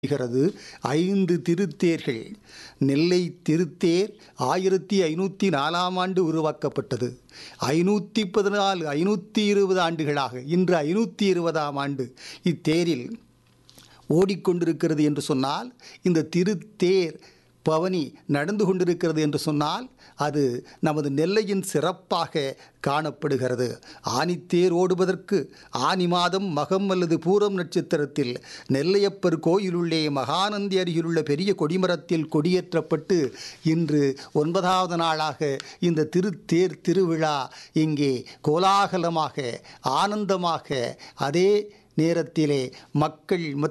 கிறது ஐந்து திருத்தேர்கள் நெல்லை திருத்தேர் ஆயிரத்தி ஐநூற்றி நாலாம் ஆண்டு உருவாக்கப்பட்டது ஐநூற்றி பதினாலு ஐநூற்றி இருபது ஆண்டுகளாக இன்று ஐநூற்றி இருபதாம் ஆண்டு இத்தேரில் ஓடிக்கொண்டிருக்கிறது என்று சொன்னால் இந்த திருத்தேர் பவனி நடந்து கொண்டிருக்கிறது என்று சொன்னால் அது நமது நெல்லையின் சிறப்பாக காணப்படுகிறது ஆனித்தேர் ஓடுவதற்கு ஆனி மாதம் மகம் அல்லது பூரம் நட்சத்திரத்தில் நெல்லையப்பர் கோயிலுள்ளே மகானந்தி அருகிலுள்ள பெரிய கொடிமரத்தில் கொடியேற்றப்பட்டு இன்று ஒன்பதாவது நாளாக இந்த திருத்தேர் திருவிழா இங்கே கோலாகலமாக ஆனந்தமாக அதே நேரத்திலே மக்கள்